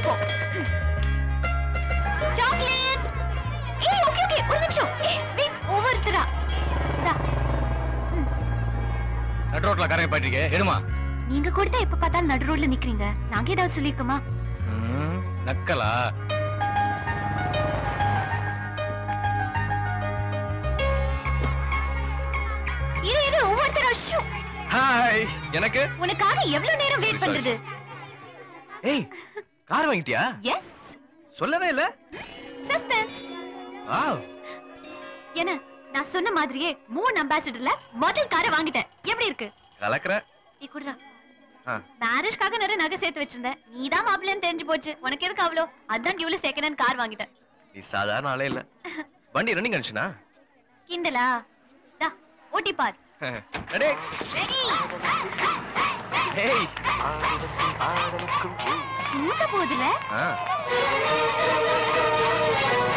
போ சாக்லேட் ஏய் okay okay ஒரு நிமிஷம் ஏய் வெயிட் ஒவ்வொருத்தரா இந்தா நடு ரோட்ல கரையை பாட்டிருக்கே எடுமா நீங்க கூட தான் எப்ப பார்த்தாலும் நடு ரோட்ல நிக்கிறீங்க நாங்க ஏதாவது சொல்லிருக்கோமா ம், நக்கலா இரு இரு ஒவ்வொருத்தரா ஷூ ஹாய் எனக்கு உனக்காக எவ்வளவு நேரம் வெயிட் Sorry, பண்றது ஏய் கார் வாங்கிட்டியா எஸ் சொல்லவே இல்ல சஸ்பென்ஸ் வாவ் என்ன நான் சொன்ன மாதிரியே மூணு அம்பாசிடர்ல முதல் காரை வாங்கிட்டேன் எப்படி இருக்கு கலக்குற நீ குடுறா ஆ. மேரேஜ்க்காக நிறைய நகை சேர்த்து வச்சிருந்தேன் நீதான் மாப்பிள்ளைன்னு தெரிஞ்சு போச்சு உனக்கு எதுக்கு அவ்வளோ அதான் டியூல செகண்ட் ஹேண்ட் கார் வாங்கிட்டேன் நீ சாதாரண ஆளே இல்ல வண்டி ரன்னிங் கண்டிஷனா கிண்டலா தா ஓட்டி பார் அடே ரெடி ஏய் ஸ்மூத்தா போகுதுல ஆ